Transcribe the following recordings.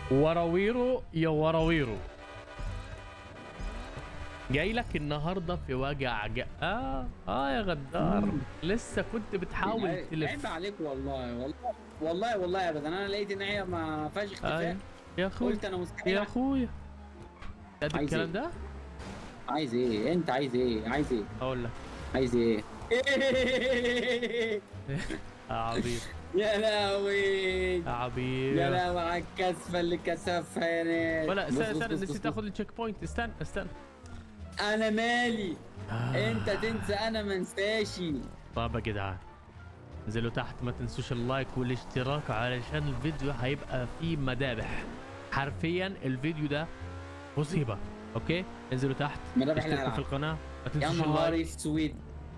وراويرو يا وراويرو جاي لك النهارده في وجع ج... اه اه يا غدار لسه كنت بتحاول عيب تلف عليك والله والله والله والله ابدا انا لقيت ان هي ما فيهاش آه. اختفاء يا اخويا قلت انا مستحيل يا اخويا قد عايز الكلام إيه؟ ده عايز ايه انت عايز ايه عايز ايه اقول لك عايز ايه يا عبيط يا لهوي يا عبيط يا لهوي على الكسفه اللي كسفها يا ناس ولا بص- استنى بص- استنى بص- نسيت بص- اخد التشيك بوينت استنى استنى انا مالي آه. انت تنسى انا ما انساشي طيب يا جدعان انزلوا تحت ما تنسوش اللايك والاشتراك علشان الفيديو هيبقى فيه مذابح حرفيا الفيديو ده مصيبه اوكي انزلوا تحت مذابح اشتركوا الألعاب. في القناه ما يا تنسوش نهاري اللايك في سويد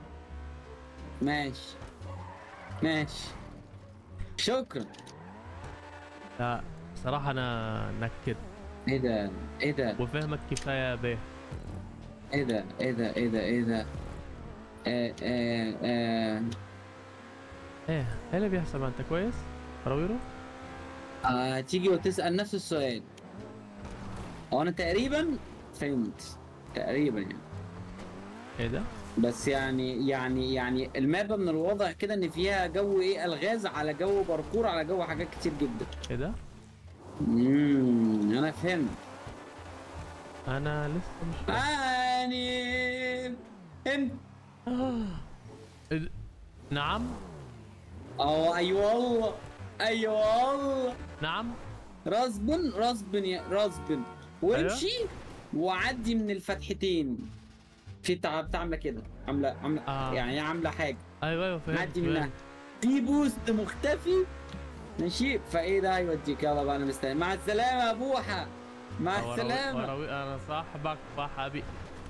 ماشي ماشي شكرا لا بصراحه انا نكد ايه ده ايه ده وفهمك كفايه به ايه ده ايه ده ايه ده ايه ده آه آه آه ايه ايه اللي بيحصل ما انت كويس راويرو آه تيجي وتسأل نفس السؤال هو انا تقريبا فهمت تقريبا يعني ايه ده بس يعني يعني يعني المابا من الواضح كده ان فيها جو ايه الغاز على جو باركور على جو حاجات كتير جدا ايه ده امم انا فهمت انا لسه مش فاهم. يعني انت آه. ال- نعم اه اي والله اي والله نعم راسبن راسبن يا راسبن وامشي وعدي من الفتحتين في بتاع بتاع عامله كده عامله عامله آه. يعني هي عامله حاجه ايوه ايوه فهمت عدي منها فهمت. في بوست مختفي ماشي فايه ده هيوديك يلا بقى انا مستني مع السلامه يا بوحه مع وراوي- السلامه وراوي- انا صاحبك صاحبي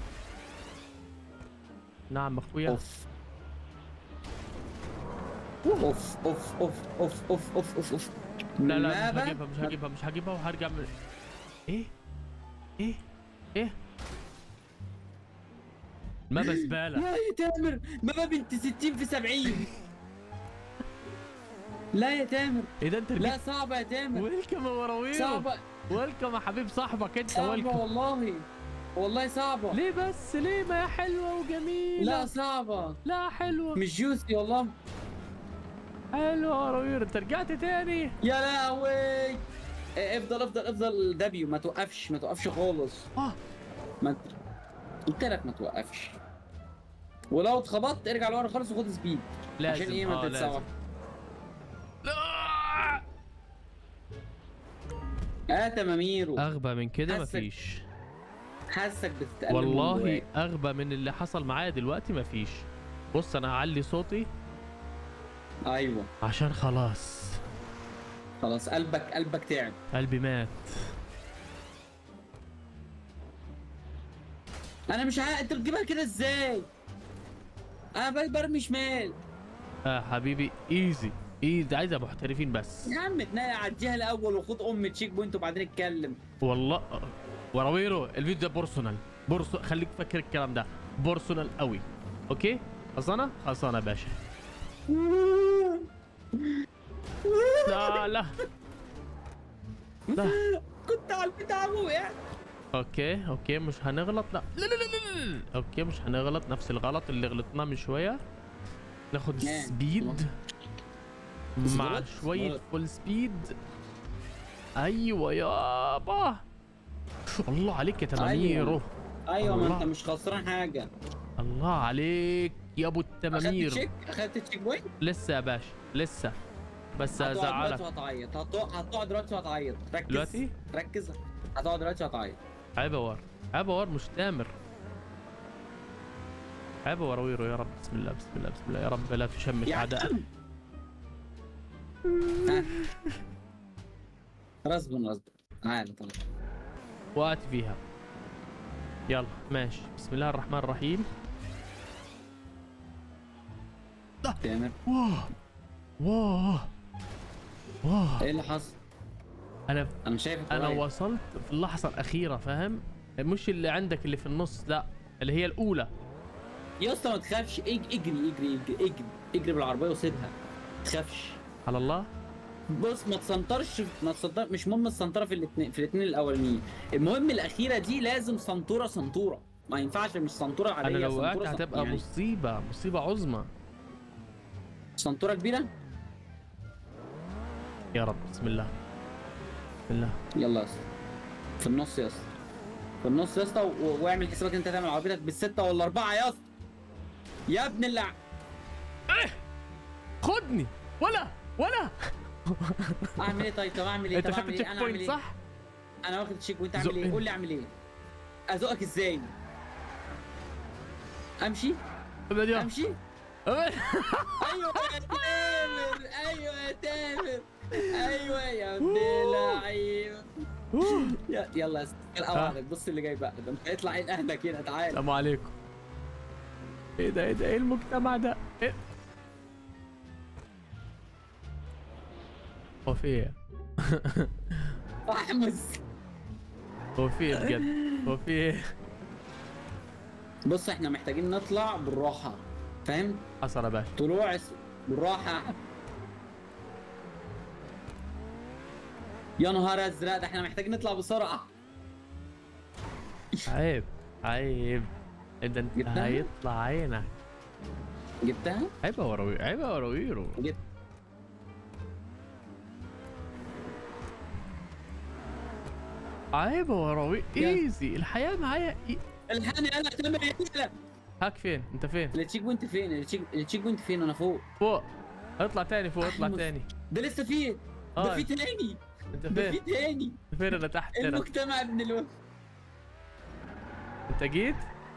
نعم اخويا اوف اوف اوف اوف اوف اوف اوف اوف اوف لا لا مش مابا- هجيبها مش هجيبها مش هجيبها وهرجع من ايه ايه ايه ما زباله لا يا تامر مابا بنت 60 في 70 لا يا تامر ايه ده انت لا صعبة يا تامر ويلكم يا وراويل صعبة ويلكم يا حبيب صاحبك انت صعبة ويلكم والله والله صعبة ليه بس ليه ما هي حلوه وجميله لا صعبة لا حلوه مش جوسي والله حلوه يا وراويل انت رجعت تاني يا لهوي إيه، افضل افضل افضل دبيو ما توقفش ما توقفش خالص اه ما قلت لك ما توقفش ولو اتخبطت ارجع لورا خالص وخد سبيد لازم عشان ايه ما آه، تتسوح لازم. لا اه تماميرو اغبى من كده حاسك- مفيش حاسك بتتقلب من والله جواك. اغبى من اللي حصل معايا دلوقتي مفيش بص انا هعلي صوتي ايوه عشان خلاص خلاص قلبك قلبك تعب قلبي مات انا مش عارف انت بتجيبها كده ازاي انا بقى برمي شمال آه حبيبي ايزي ايزي عايزه محترفين بس يا عم اتنقل عديها الاول وخد ام تشيك بوينت وبعدين اتكلم والله وراويرو الفيديو ده بورسونال بورس خليك فاكر الكلام ده بورسونال قوي اوكي خلصانه خلصانه يا باشا لا لا لا كنت على البتاع وقعت اوكي اوكي مش هنغلط لا لا لا لا, لا, لا. اوكي مش هنغلط نفس الغلط اللي غلطناه من شويه ناخد نعم. سبيد مع غلط؟ شويه غلط. فول سبيد ايوه يابا الله عليك يا تماميرو ايوه ما الله. انت مش خسران حاجه الله عليك يا ابو اخدت التمامير تشيك اخدت تشيك بوينت لسه يا باشا لسه بس هتقعد دلوقتي هزعلك وهتعيط هتقعد هتقعد دلوقتي وهتعيط ركز دلوقتي؟ ركز هتقعد دلوقتي وهتعيط عيب ور عيب ور مش تامر عيب وراويرو يا رب بسم الله بسم الله بسم الله يا رب لا تشمت يا اعداء عم ها. رسبن رسبن تعال تعال وقعت فيها يلا ماشي بسم الله الرحمن الرحيم تامر واه واه واه ايه اللي حصل؟ انا انا شايفك انا قريب. وصلت في اللحظه الاخيره فاهم مش اللي عندك اللي في النص لا اللي هي الاولى يا اسطى ما تخافش اج- اجري اجري اجري اجري اجري بالعربيه وسيبها ما تخافش على الله بص ما تسنطرش ما تسنطر مش مهم السنطره في الاثنين في الاثنين الاولانيين المهم الاخيره دي لازم سنطوره سنطوره ما ينفعش مش سنطوره عاديه انا لو وقعت سنطورة سن- هتبقى يعني مصيبه مصيبه عظمى سنطوره كبيره يا رب بسم الله بسم الله يلا يا اسطى في النص يا اسطى في النص يا اسطى و- واعمل حسابك انت تعمل عربيتك بالسته ولا اربعه يا اسطى يا ابن اللع خدني ولا ولا اعمل ايه طيب طب اعمل ايه انت طب خدت اعمل تشيك ايه انا اعمل بوينت ايه صح؟ انا واخد تشيك وانت اعمل ايه زقني. قول لي اعمل ايه ازقك ازاي امشي ابعد يا امشي ابعد. ايوه يا تامر ايوه يا تامر ايوه يا ابن اللعيب يا- يلا يا استاذ اوعدك بص اللي جاي بقى ده انت هيطلع عين اهلك هنا تعالى السلام عليكم ايه ده ايه ده ايه المجتمع ده؟ ايه هو في ايه؟ احمس هو في ايه بجد؟ هو في ايه؟ بص احنا محتاجين نطلع بالراحه فاهم حصل يا باشا طلوع اس- بالراحه يا نهار ازرق ده احنا محتاجين نطلع بسرعه عيب عيب ايه ده انت جبتها؟ هيطلع عينك جبتها عيب يا وراوير عيب يا وراويرو جبت عيب يا وراوير يا. ايزي الحياة معايا إي... الحقني يلا تامر يلا هاك فين؟ انت فين؟ التشيك بوينت فين التشيك التشيك بوينت فين انا فوق فوق اطلع تاني فوق اطلع أحمس. تاني ده لسه فيه آه. ده في تاني انت ده في فين؟ تاني فين انا تحت هنا المجتمع ابن الوقت انت جيت؟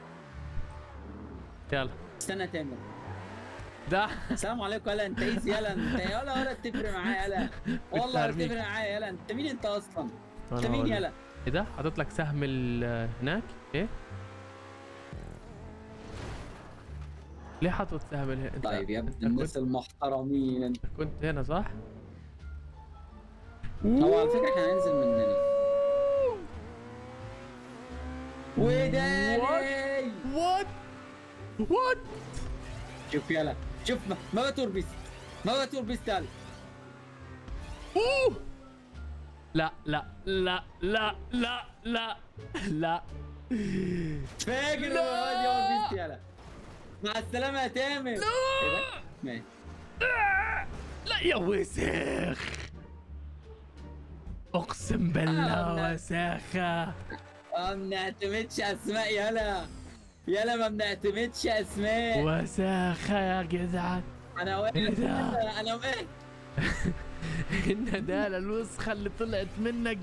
يلا استنى يا تامر ده السلام عليكم يلا انت ايزي يلا انت يلا ولا تفرق معايا يلا والله ولا بترميك. تفرق معايا يلا انت مين انت اصلا انت أنا مين هقول لك. يلا ايه ده؟ حاطط لك سهم ال- هناك؟ ايه؟ ليه حاطط سهم ال- انت طيب يا ابن انت الناس كنت, المحترمين انت كنت هنا صح؟ هو على فكره احنا هننزل من هنا وداني وات وات شوف يلا شوف ما- ما بتوربس ما بتوربس تعال اوه لا لا لا لا لا لا لا فاكر لا. يا اوربس يلا مع السلامه يا تامر ايه ده؟ ماشي لا يا وسخ اقسم آه، بالله لا. وساخه ما بنعتمدش اسماء يلا يلا ما بنعتمدش اسماء وساخه يا جدعان انا واقف إيه ده؟ انا واقف الندالة الوسخة اللي طلعت منك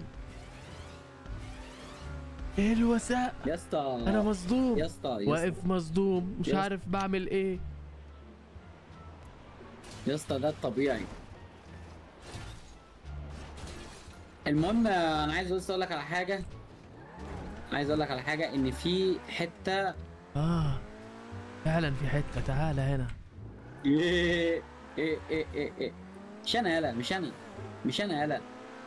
ايه الوساء يا اسطى انا مصدوم يا اسطى يا اسطى واقف مصدوم مش يا اسطى. عارف بعمل ايه يا اسطى ده الطبيعي المهم انا عايز بس اقول لك على حاجه عايز اقول لك على حاجه ان في حته اه فعلا في حتة تعالى هنا ايه ايه ايه ايه ايه مش انا يلا مش انا مش انا يلا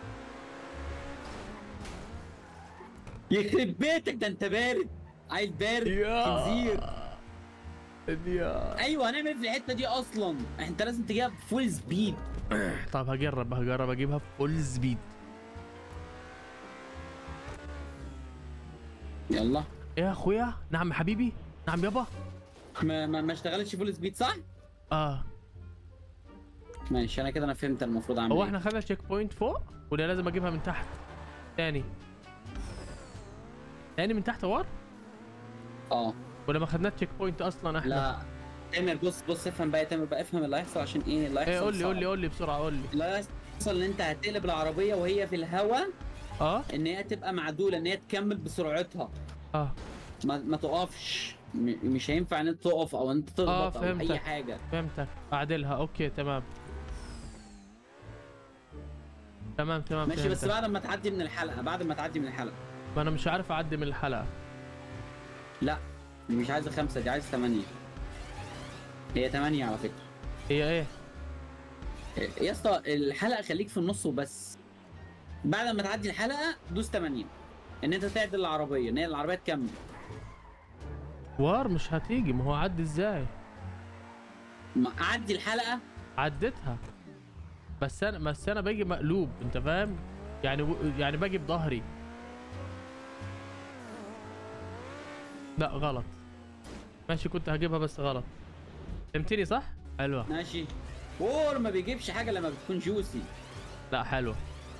يخرب بيتك ده انت بارد عايز بارد خنزير يا ايوه هنعمل ايه في الحته دي اصلا انت لازم تجيبها فول سبيد طب هجرب هجرب اجيبها فول سبيد يلا يا اخويا نعم حبيبي نعم يابا ما ما, ما اشتغلتش فول سبيد صح اه ماشي انا كده انا فهمت المفروض اعمل هو ايه احنا خدنا تشيك بوينت فوق ولا لازم اجيبها من تحت تاني تاني من تحت ور اه ولا ما خدناش تشيك بوينت اصلا احنا لا تامر بص بص افهم بقى يا تامر بقى افهم اللي هيحصل عشان ايه اللي هيحصل ايه قول لي قول صعب. لي قول لي بسرعه قول لي اللي هيحصل ان انت هتقلب العربيه وهي في الهواء اه ان هي تبقى معدوله ان هي تكمل بسرعتها اه ما, ما تقفش م- مش هينفع ان انت تقف او انت تخبط او فهمتك. اي حاجه فهمتك اعدلها اوكي تمام تمام تمام ماشي بس فهمتك. بعد ما تعدي من الحلقه بعد ما تعدي من الحلقه ما انا مش عارف اعدي من الحلقه لا دي مش عايزه خمسه دي عايزه ثمانيه هي ثمانيه على فكره هي ايه يا اسطى الحلقه خليك في النص وبس بعد ما تعدي الحلقه دوس 8 ان انت تعدل العربيه ان هي العربيه تكمل وار مش هتيجي ما هو عدي ازاي ما- عدي الحلقه عدتها بس انا بس انا باجي مقلوب انت فاهم يعني و- يعني باجي بظهري لا غلط ماشي كنت هجيبها بس غلط فهمتني صح حلوه ماشي فور ما بيجيبش حاجه لما بتكون جوسي لا حلوه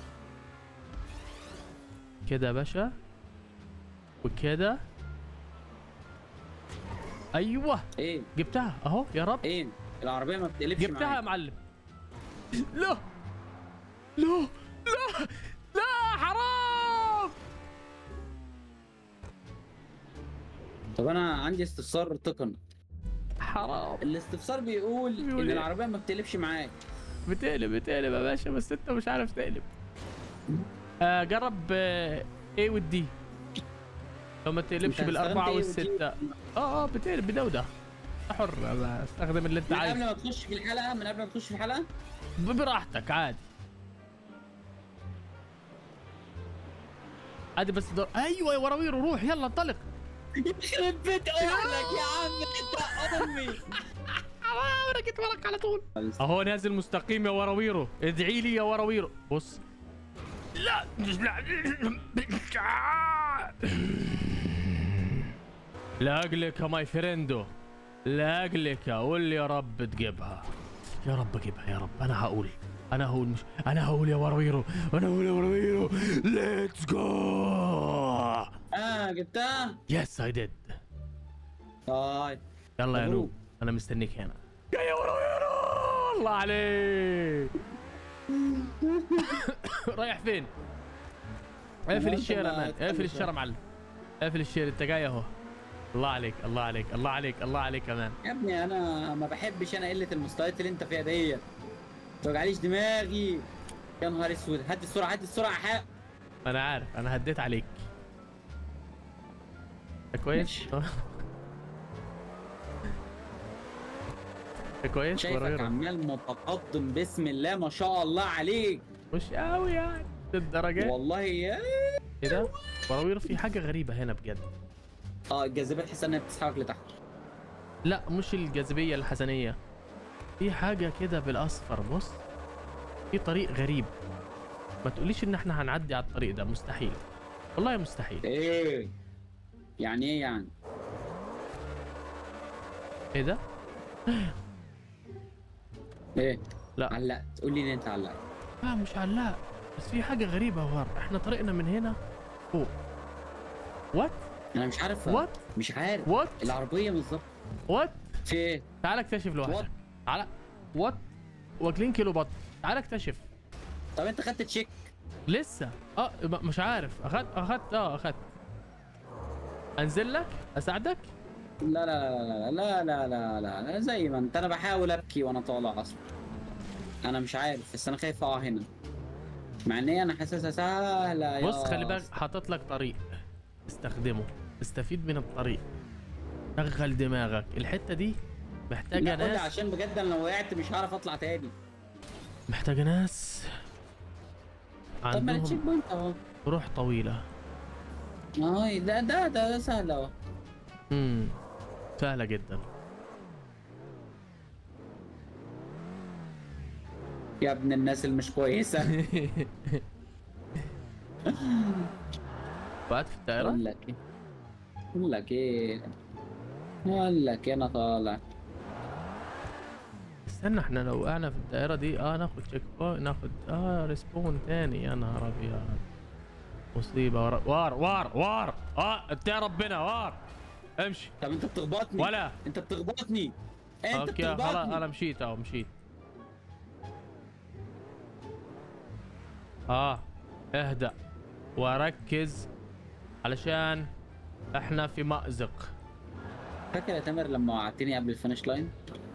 كده يا باشا وكده ايوه ايه جبتها اهو يا رب ايه العربيه ما بتقلبش جبتها يا معاك معلم لا لا لا لا حرام طب انا عندي استفسار تقني حرام الاستفسار بيقول بيقول ان إيه؟ العربيه ما بتقلبش معاك بتقلب بتقلب يا باشا بس انت مش عارف تقلب آه جرب آه ايه والدي لو ما تقلبش أنت بالاربعه استخدمت إيه والسته اه اه بتقلب بده وده أنت حر بقى، استخدم اللي انت من قبل عايزه ما تخش في الحلقه من قبل ما تخش في الحلقه ب- براحتك عادي عادي بس دور ايوه يا وراوير روح يلا انطلق يخرب بيت اهلك يا عم انت امي آه، انا جيت وراك على طول اهو نازل مستقيم يا وراويرو ادعي لي يا وراويرو بص لا لاجلك يا ماي فريندو لاجلك قول لي يا رب تجيبها يا رب اجيبها يا رب انا هقول انا هقول مش انا هقول يا وراويرو انا هقول يا وراويرو ليتس جو اه جبتها يس اي ديد طيب يلا يا مبروك. نوب انا مستنيك هنا جاي يا وراويرو الله عليك رايح فين؟ اقفل أنت الشارع ما مان تخلي اقفل الشارع معلم اقفل الشارع انت جاي اهو الله عليك الله عليك الله عليك الله عليك كمان يا ابني انا ما بحبش انا قله المستويات اللي انت فيها ديت ما توجعليش دماغي يا نهار اسود هدي السرعه هدي السرعه حق انا عارف انا هديت عليك أنت كويس؟ ماشي. أنت كويس؟ شايفك وراويرو؟ عمال متقدم بسم الله ما شاء الله عليك مش قوي يعني للدرجة والله يا ايه ده؟ وراوير في حاجة غريبة هنا بجد اه الجاذبيه تحس انها بتسحبك لتحت لا مش الجاذبية الحسنية في حاجة كده بالأصفر بص في طريق غريب ما تقوليش إن إحنا هنعدي على الطريق ده مستحيل والله مستحيل ايه يعني ايه يعني إيه ده؟ ايه لا علقت قول لي ان انت علقت لا مش علاق بس في حاجة غريبة ورا إحنا طريقنا من هنا فوق وات انا مش عارف وات مش عارف وات العربيه بالظبط وات في ايه تعال اكتشف لوحدك وات تعال وات واكلين كيلو بط تعال اكتشف طب انت خدت تشيك لسه اه م- مش عارف اخدت اخدت اه اخدت انزل لك اساعدك لا لا لا لا لا لا لا لا زي ما انت انا بحاول ابكي وانا طالع اصلا انا مش عارف بس انا خايف اقع هنا مع ان هي انا حاسسها سهله يا بص خلي بالك حاطط لك طريق استخدمه استفيد من الطريق شغل دماغك الحته دي محتاجه لا قول لي ناس عشان بجد انا لو وقعت مش هعرف اطلع تاني محتاجه ناس طب ما التشيك عندهم بوينت اهو روح طويله اه ده ده ده سهل اهو امم سهله جدا يا ابن الناس اللي مش كويسه وقعت في الدائره اقول لك ايه اقول لك ايه اقول لك إيه، انا طالع استنى احنا لو وقعنا في الدائره دي اه ناخد تشيك بوينت ناخد اه ريسبون تاني يا نهار ابيض مصيبه ورا وار وار وار اه انت يا ربنا وار امشي طب انت بتخبطني ولا انت بتخبطني انت اوكي خلاص بتخبطني انا مشيت اهو مشيت اه اهدأ وركز علشان احنا في مأزق فاكر يا تامر لما وقعتني قبل الفينش لاين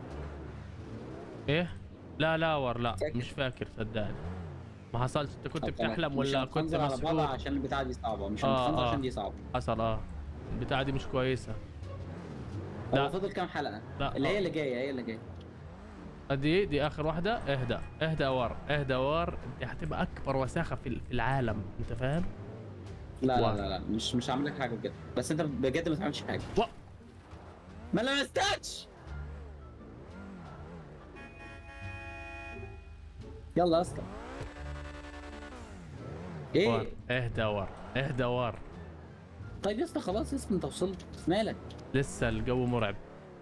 ايه لا لا ور لا فاكر. مش فاكر صدقني ما حصلش انت كنت طب خلاص، بتحلم مش ولا كنت هنخنزر على بعض مسحور عشان البتاعه دي صعبه مش آه، هنخنزر آه. عشان دي صعبه حصل اه البتاعه دي مش كويسه هو لا. فاضل كام حلقه لا اللي آه. هي اللي جايه هي اللي جايه دي دي اخر واحده اهدى اهدى ور اهدى ور انت هتبقى اكبر وساخه في في العالم انت فاهم لا لا واحد. لا لا مش مش هعمل لك حاجه بجد بس انت بجد ما تعملش حاجه و... ما لمستكش يلا يا اسطى ور ايه اهدى ور اهدى ور طيب يا اسطى خلاص يا اسطى انت وصلت مالك لسه الجو مرعب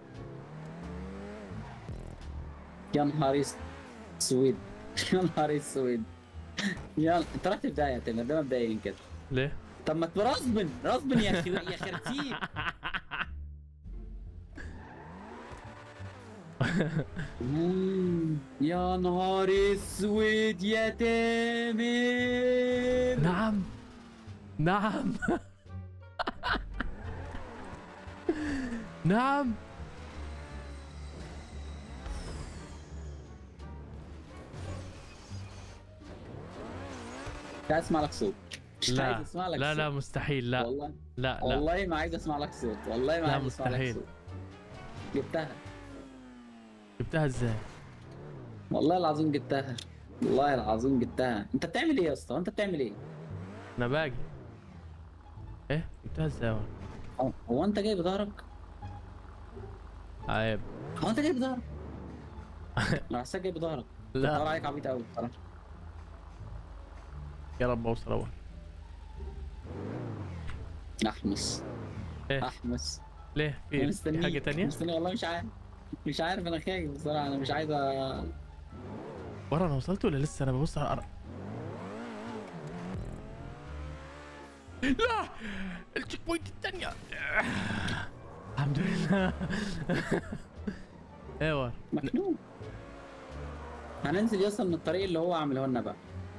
يا نهار اسود يا نهار اسود يلا انت رحت بداية يا تامر ده مبدئيا كده ليه؟ طب ما تبقى راسبن راسبن يا خي... يا خرتيب مم، يا نهار اسود يا تامر نعم نعم نعم مش عايز اسمع لك صوت مش لا عايز اسمع لك لا صوت لا مستحيل لا والله لا لا والله ما عايز اسمع لك صوت والله ما لا، عايز اسمع لك مستحيل. صوت جبتها جبتها ازاي؟ والله العظيم جبتها والله العظيم جبتها انت بتعمل ايه يا اسطى انت بتعمل ايه انا باقي ايه جبتها ازاي؟ ولا؟ هو- هو انت جاي بظهرك عيب هو انت جاي بظهرك انا حاسسك جاي بظهرك دور لا عليك عبيط قوي بصراحه يا رب اوصل اول احمس إيه؟ احمس ليه؟ انا في في مستنيك حاجة تانية؟ مستني والله مش عارف مش عارف انا خايف بصراحه انا مش عايز أ... ورا انا وصلت ولا لسه انا ببص على الارض لا التشيك بوينت الثانية الحمد لله ايوه مجنون هننزل يصل من الطريق اللي هو عامله لنا بقى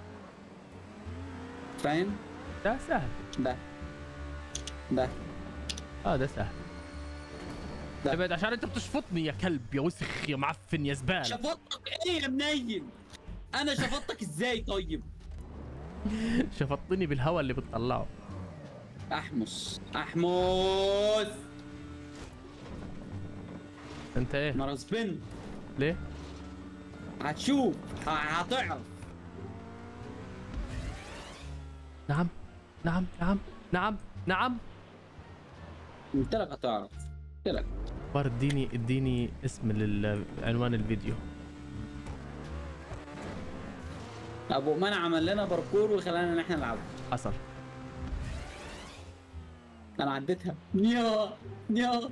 فاهم ده سهل ده ده اه ده سهل ده. ابعد عشان انت بتشفطني يا كلب يا وسخ يا معفن يا زبال شفطك ايه يا منيل انا شفطك ازاي طيب شفطني بالهواء اللي بتطلعه احمس احمس انت ايه انا غصبن ليه هتشوف ه- هتعرف نعم نعم نعم نعم نعم قلت لك هتعرف قلت لك بار اديني اديني اسم لعنوان الفيديو ابو منع عمل لنا باركور وخلانا ان احنا نلعب حصل انا عديتها نيا نيا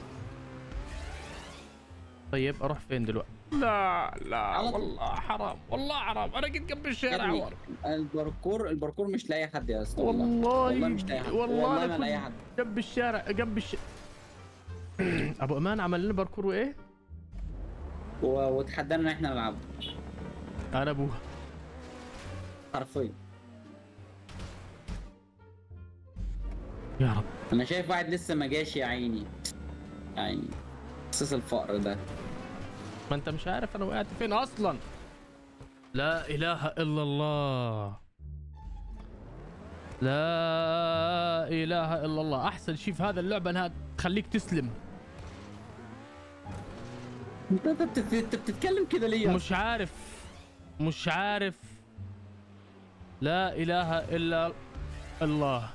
طيب اروح فين دلوقتي لا لا على طول. والله حرام والله حرام انا كنت جنب يا الشارع ابني، ورا الباركور الباركور مش لاقي حد يا اسطى والله والله والله مش لاقي حد والله والله أنا ما لاقي كنت حد جنب الشارع جنب الش ابو امان عمل لنا باركور وايه و- وتحدانا ان احنا نلعب انا ابوها حرفيا يا رب انا شايف واحد لسه ما جاش يا عيني يا عيني احساس الفقر ده ما انت مش عارف انا وقعت فين اصلا لا اله الا الله لا اله الا الله احسن شيء في هذا اللعبه انها تخليك تسلم انت انت بتت- انت بتتكلم كده ليه يا مش عارف مش عارف لا اله الا الله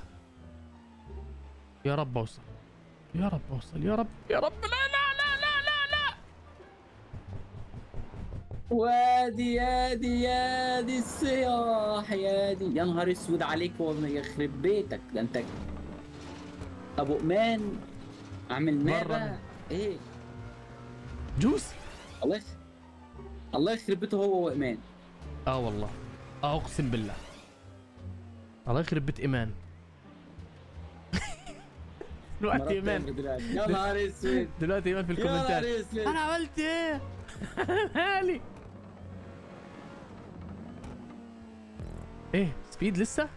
يا رب اوصل يا رب اوصل يا رب يا رب لا لا لا لا لا لا وادي يادي يادي الصياح يادي يا نهار اسود عليك والله يخرب بيتك ده انت ابو امان عامل مرة. مابا ايه جوس الله يخ... الله يخرب بيته هو وايمان اه والله اه اقسم بالله الله يخرب بيت ايمان دلوقتي مرات ايمان دلوقتي. يا نهار اسود دلوقتي ايمان في يا نهار الكومنتات اسود انا عملت ايه مالي ايه سبيد لسه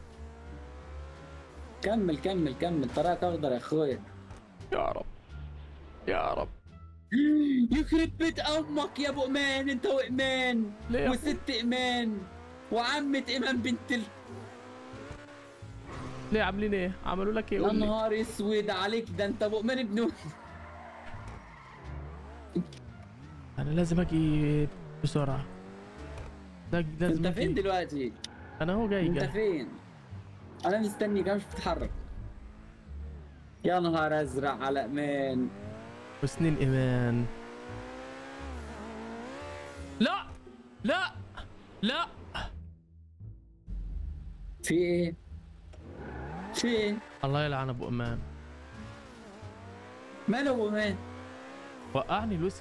كمل كمل كمل طريقك اخضر يا اخويا يا رب يا رب يخرب بيت امك يا ابو ايمان انت وايمان ليه يا وست ايمان وعمة ايمان بنت ال... ليه عاملين ايه عملوا لك ايه يا قول لي نهار اسود عليك ده انت ابو ايمان ابن انا لازم اجي بسرعه لا- لازم انت فين أجي. دلوقتي؟ انا هو جاي انت جاي فين؟ انا مستنيك أنا مش بتتحرك يا نهار ازرق على امان وسنين ايمان لا لا لا في ايه؟ في ايه؟ الله يلعن ابو امان ماله ابو مان؟ وقعني الوسخ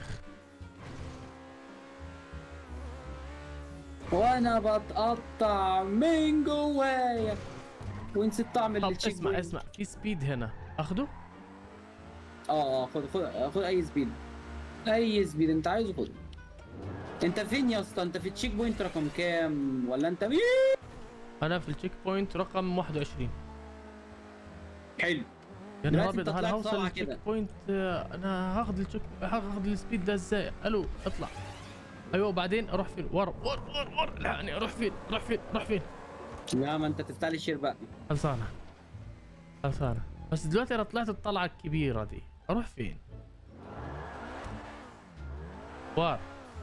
وانا بتقطع من جوايا ونسيت طعم طب التشيك اسمع بوينت. اسمع في سبيد هنا اخده اه اه خد خد خد اي سبيد اي سبيد انت عايزه خد انت فين يا اسطى انت في التشيك بوينت رقم كام ولا انت مين انا في التشيك بوينت رقم 21 حلو يا نهار دلوقتي ابيض انت هل طلعت هوصل طلعة للتشيك كده. بوينت آه، انا هاخد التشيك هاخد السبيد ده ازاي الو اطلع ايوه وبعدين اروح فين ورا ورا ورا ورا يعني اروح فين اروح فين اروح فين لا ما انت تفتح لي شير بقى خلصانه خلصانه بس دلوقتي انا طلعت الطلعه الكبيره دي اروح فين ورا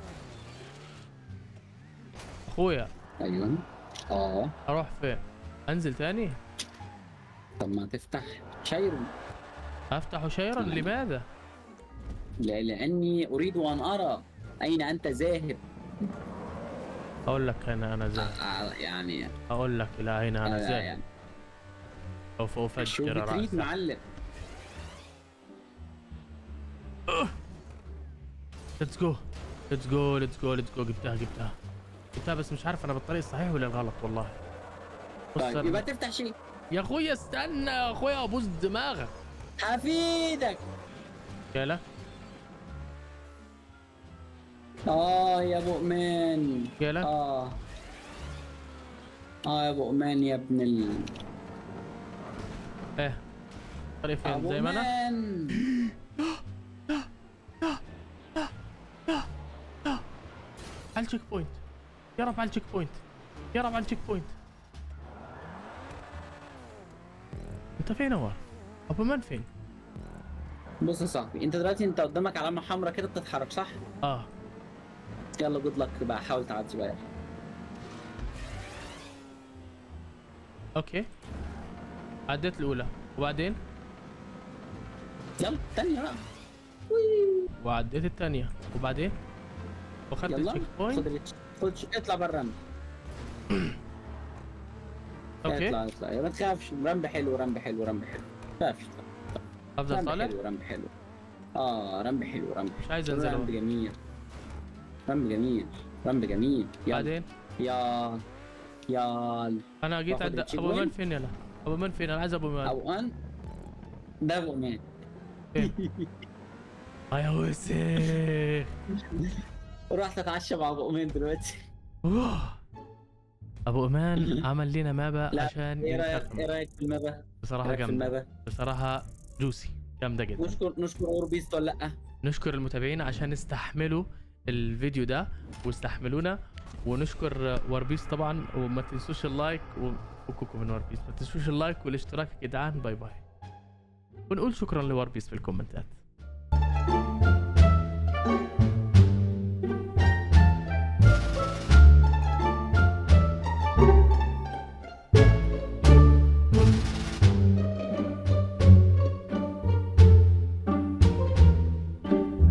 اخويا ايوه اه اروح فين انزل تاني طب ما تفتح شير افتح شيرا نعم. لماذا لا لاني اريد ان ارى اين انت ذاهب اقول لك انا انا آه، زين آه، يعني اقول لك الى اين انا آه، زين يعني سوف شو افجر بتريد راسك معلم ليتس جو ليتس جو ليتس جو ليتس جو جبتها جبتها جبتها بس مش عارف انا بالطريق الصحيح ولا الغلط والله بص طيب أنا- يبقى تفتح شيء يا اخويا استنى يا اخويا ابوس دماغك حفيدك يلا اه يا ابو امان يلا اه اه يا ابو امان يا ابن ال ايه طريق فين ابو زي ما انا امان على التشيك بوينت يا رب على التشيك بوينت يا رب على التشيك بوينت انت فين هو ابو من فين بص يا صاحبي انت دلوقتي انت قدامك علامه حمراء كده بتتحرك صح اه يلا جود لك بقى حاول تعدي بقى اوكي عديت الاولى وبعدين يلا تانية بقى وعديت الثانيه وبعدين واخدت يلا التشيك خد بوينت ال- خد ش- اطلع بره رمب اوكي اطلع اطلع يا ما تخافش رمب حلو رمب حلو رمب حلو ما تخافش افضل رمب طالع حلو رمب حلو اه رمب حلو رمب مش عايز انزل رمب أهو. جميل رمب جميل رمب جميل يلا بعدين يا يا انا جيت باخد عند التشيك ابو من بوينت؟ فين يلا ابو من فين انا عايز ابو من او ان ده ابو مان اه يا وسخ رحت اتعشى مع ابو مان دلوقتي أوه. ابو امان عمل لنا مابا لا، عشان ايه رايك ينتقم. ايه رايك في المابا؟ بصراحه رايك في جامده المابا؟ بصراحه جوسي جامده جدا نشكر نشكر اوربيست ولا لا؟ نشكر المتابعين عشان استحملوا الفيديو ده واستحملونا ونشكر وربيس طبعا وما تنسوش اللايك وفككم من وربيس ما تنسوش اللايك والاشتراك يا جدعان باي باي ونقول شكرا لوربيس في الكومنتات